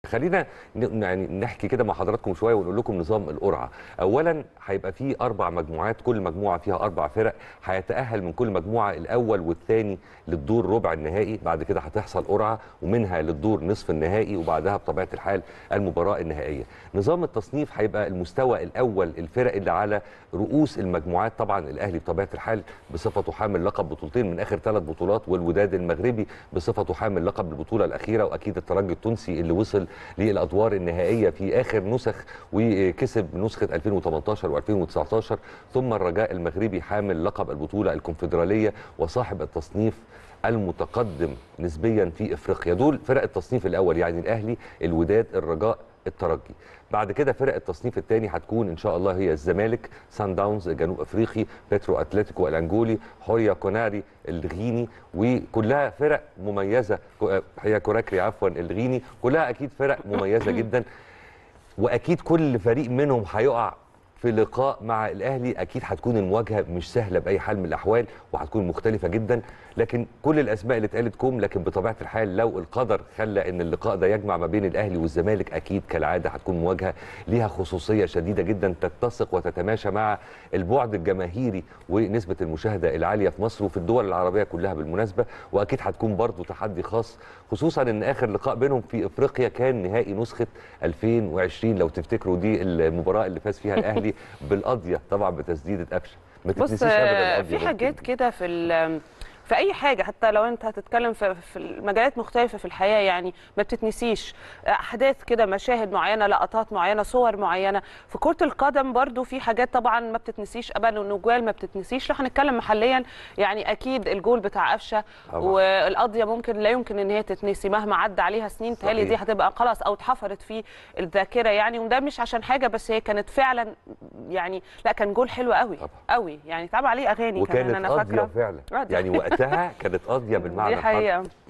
خلينا ن- يعني نحكي كده مع حضراتكم شويه ونقول لكم نظام القرعه اولا هيبقى فيه اربع مجموعات كل مجموعه فيها اربع فرق هيتاهل من كل مجموعه الاول والثاني للدور ربع النهائي بعد كده هتحصل قرعه ومنها للدور نصف النهائي وبعدها بطبيعه الحال المباراه النهائيه نظام التصنيف هيبقى المستوى الاول الفرق اللي على رؤوس المجموعات طبعا الاهلي بطبيعه الحال بصفته حامل لقب بطولتين من اخر ثلاث بطولات والوداد المغربي بصفته حامل لقب البطوله الاخيره واكيد الترجي التونسي اللي وصل للادوار النهائيه في اخر نسخ وكسب نسخه 2018 و2019 ثم الرجاء المغربي حامل لقب البطوله الكونفدراليه وصاحب التصنيف المتقدم نسبيا في افريقيا دول فرق التصنيف الاول يعني الاهلي الوداد الرجاء الترجي بعد كده فرق التصنيف الثاني هتكون ان شاء الله هي الزمالك سان داونز جنوب افريقي بيترو اتلتيكو الانجولي هوريا كوناري الغيني وكلها فرق مميزه هي كوراكري عفوا الغيني كلها اكيد فرق مميزه جدا واكيد كل فريق منهم هيقع في لقاء مع الاهلي اكيد هتكون المواجهه مش سهله باي حال من الاحوال وهتكون مختلفه جدا لكن كل الاسماء اللي اتقالت كوم لكن بطبيعه الحال لو القدر خلى ان اللقاء ده يجمع ما بين الاهلي والزمالك اكيد كالعاده هتكون مواجهه ليها خصوصيه شديده جدا تتسق وتتماشى مع البعد الجماهيري ونسبه المشاهده العاليه في مصر وفي الدول العربيه كلها بالمناسبه واكيد هتكون برضو تحدي خاص خصوصا ان اخر لقاء بينهم في افريقيا كان نهائي نسخه 2020 لو تفتكروا دي المباراه اللي فاز فيها الاهلي بالقضيه طبعا بتسديده قفشه ما بص تتنسيش ابدا القضيه في حاجات كده في ال- في اي حاجه حتى لو انت هتتكلم في في المجالات مختلفه في الحياه يعني ما بتتنسيش احداث كده مشاهد معينه لقطات معينه صور معينه في كره القدم برضو في حاجات طبعا ما بتتنسيش ابدا والنجوال ما بتتنسيش لو هنتكلم محليا يعني اكيد الجول بتاع قفشه طبعاً. والقضيه ممكن لا يمكن ان هي تتنسي مهما عدى عليها سنين تهيألي دي صحيح. هتبقى خلاص او اتحفرت في الذاكره يعني وده مش عشان حاجه بس هي كانت فعلا يعني لا كان جول حلو قوي طبعاً. قوي يعني اتعمل عليه اغاني كمان وكانت انا قاضيه فاكره فعلا آه، دي يعني وقتها كانت قاضيه بالمعنى دي حقيقه الحرفي